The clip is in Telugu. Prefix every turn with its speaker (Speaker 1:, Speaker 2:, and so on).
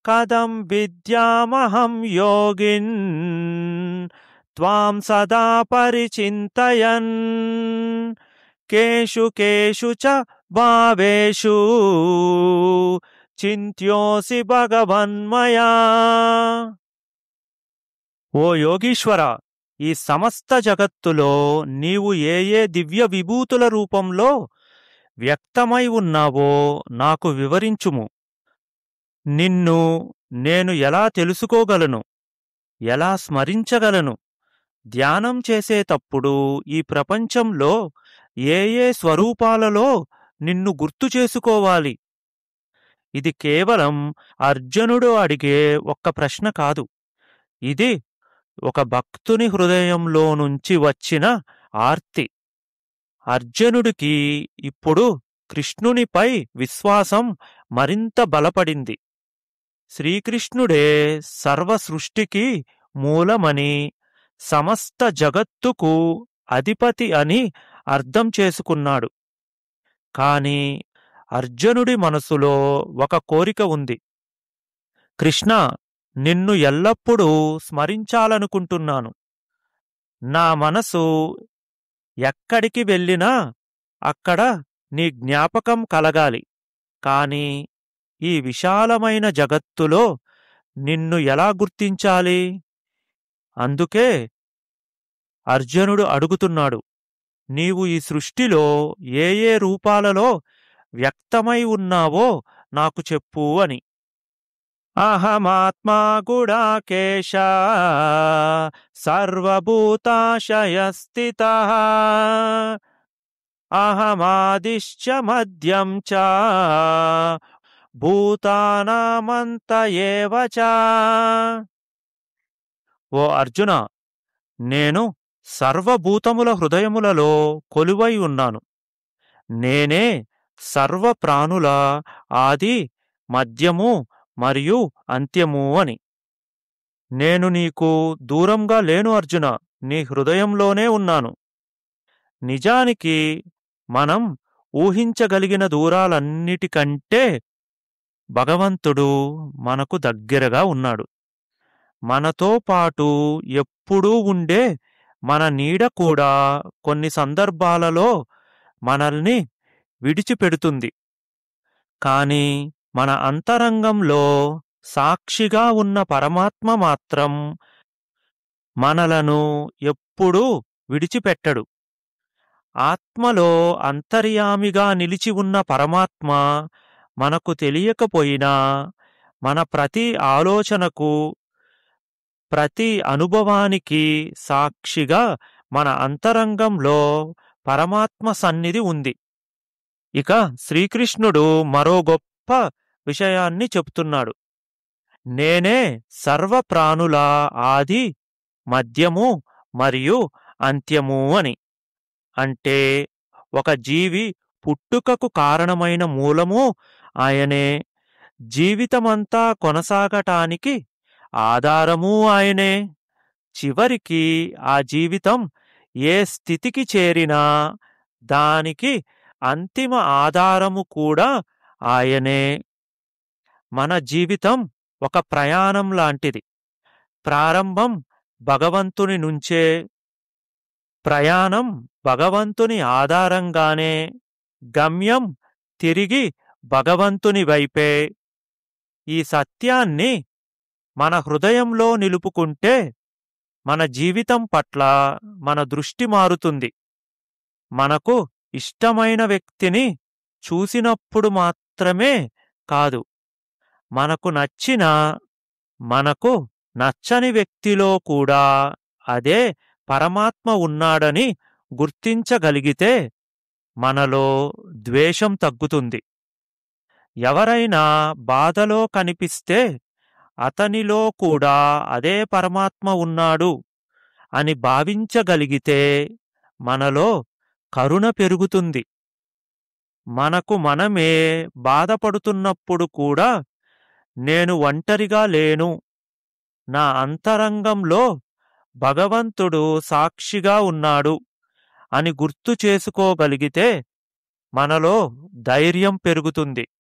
Speaker 1: కథం విద్యామహం యోగిన్ త్వాం సదా పరిచింతయన్ కేషు కేషు చ భావేషు చింత్యోసి భగవన్మయా ఓ యోగీశ్వర ఈ సమస్త జగత్తులో నీవు ఏ ఏ దివ్య విభూతుల రూపంలో వ్యక్తమై ఉన్నావో నాకు వివరించుము నిన్ను నేను ఎలా తెలుసుకోగలను ఎలా స్మరించగలను ధ్యానం చేసేటప్పుడు ఈ ప్రపంచంలో ఏ ఏ స్వరూపాలలో నిన్ను గుర్తు చేసుకోవాలి ఇది కేవలం అర్జునుడు అడిగే ఒక్క ప్రశ్న కాదు ఇది ఒక భక్తుని హృదయంలో నుంచి వచ్చిన ఆర్తి అర్జునుడికి ఇప్పుడు కృష్ణునిపై విశ్వాసం మరింత బలపడింది శ్రీకృష్ణుడే సర్వ సృష్టికి మూలమని సమస్త జగత్తుకు అధిపతి అని అర్థం చేసుకున్నాడు కాని అర్జునుడి మనసులో ఒక కోరిక ఉంది కృష్ణ నిన్ను ఎల్లప్పుడూ స్మరించాలనుకుంటున్నాను నా మనసు ఎక్కడికి వెళ్ళినా అక్కడ నీ జ్ఞాపకం కలగాలి కాని ఈ విశాలమైన జగత్తులో నిన్ను ఎలా గుర్తించాలి అందుకే అర్జునుడు అడుగుతున్నాడు నీవు ఈ సృష్టిలో ఏ ఏ రూపాలలో వ్యక్తమై ఉన్నావో నాకు చెప్పు అని అహమాత్మా గుడాకేశ సర్వభూతాశయస్థిత అహమాదిశ్చ మద్యం చ భూతానామంత ఏవ చ ఓ అర్జున నేను సర్వభూతముల హృదయములలో కొలువై ఉన్నాను నేనే సర్వ ప్రాణుల ఆది మధ్యము మరియు అంత్యము అని నేను నీకు దూరంగా లేను అర్జున నీ హృదయంలోనే ఉన్నాను నిజానికి మనం ఊహించగలిగిన దూరాలన్నిటికంటే భగవంతుడు మనకు దగ్గరగా ఉన్నాడు మనతో పాటు ఎప్పుడూ ఉండే మన నీడ కూడా కొన్ని సందర్భాలలో మనల్ని విడిచిపెడుతుంది కాని మన అంతరంగంలో సాక్షిగా ఉన్న పరమాత్మ మాత్రం మనలను ఎప్పుడూ విడిచిపెట్టడు ఆత్మలో అంతర్యామిగా నిలిచి ఉన్న పరమాత్మ మనకు తెలియకపోయినా మన ప్రతి ఆలోచనకు ప్రతి అనుభవానికి సాక్షిగా మన అంతరంగంలో పరమాత్మ సన్నిధి ఉంది ఇక శ్రీకృష్ణుడు మరో గొప్ప విషయాన్ని చెప్తున్నాడు నేనే సర్వ ప్రాణుల ఆది మధ్యము మరియు అంత్యము అని అంటే ఒక జీవి పుట్టుకకు కారణమైన మూలము ఆయనే జీవితమంతా కొనసాగటానికి ఆధారము ఆయనే చివరికి ఆ జీవితం ఏ స్థితికి చేరినా దానికి అంతిమ ఆధారము కూడా ఆయనే మన జీవితం ఒక ప్రయాణం లాంటిది ప్రారంభం భగవంతుని నుంచే ప్రయాణం భగవంతుని ఆధారంగానే గమ్యం తిరిగి భగవంతుని వైపే ఈ సత్యాన్ని మన హృదయంలో నిలుపుకుంటే మన జీవితం పట్ల మన దృష్టి మారుతుంది మనకు ఇష్టమైన వ్యక్తిని చూసినప్పుడు మాత్రమే కాదు మనకు నచ్చిన మనకు నచ్చని వ్యక్తిలో కూడా అదే పరమాత్మ ఉన్నాడని గుర్తించగలిగితే మనలో ద్వేషం తగ్గుతుంది ఎవరైనా బాధలో కనిపిస్తే అతనిలో కూడా అదే పరమాత్మ ఉన్నాడు అని భావించగలిగితే మనలో కరుణ పెరుగుతుంది మనకు మనమే బాధపడుతున్నప్పుడు కూడా నేను ఒంటరిగా లేను నా అంతరంగంలో భగవంతుడు సాక్షిగా ఉన్నాడు అని గుర్తు చేసుకోగలిగితే మనలో ధైర్యం పెరుగుతుంది